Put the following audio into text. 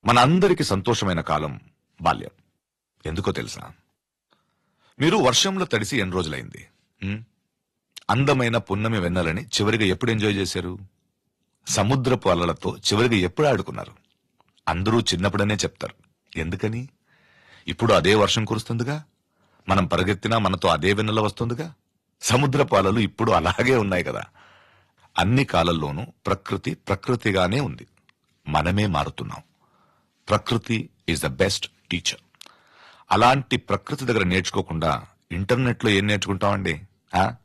మన అందరికి సంతోషమైన కాలం బాల్యం ఎందుకో తెలుసా మీరు వర్షంలో తడిసి ఎన్ని రోజులైంది ఉం? అందమైన పున్నమి వెన్నెలని చివరిగా ఎప్పుడు ఎంజాయ్ చేశారు సముద్రపు అలలతో చివరిగా ఎప్పుడు ఆడుకున్నారు అందరూ చిన్నప్పుడనే చెప్తారు ఎందుకని ఇప్పుడు అదే వర్షం కురుస్తుందిగా మనం పరిగెత్తినా మనతో అదే వెన్నెల వస్తుందిగా సముద్రపు అలలు ఇప్పుడు అలాగే ఉన్నాయి కదా అన్ని కాలంలోనూ ప్రకృతి ప్రకృతిగానే ఉంది మనమే మారుతున్నాం ప్రకృతి ఈజ్ ద బెస్ట్ టీచర్ అలాంటి ప్రకృతి దగ్గర నేర్చుకోకుండా ఇంటర్నెట్లో ఏం నేర్చుకుంటామండి ఆ?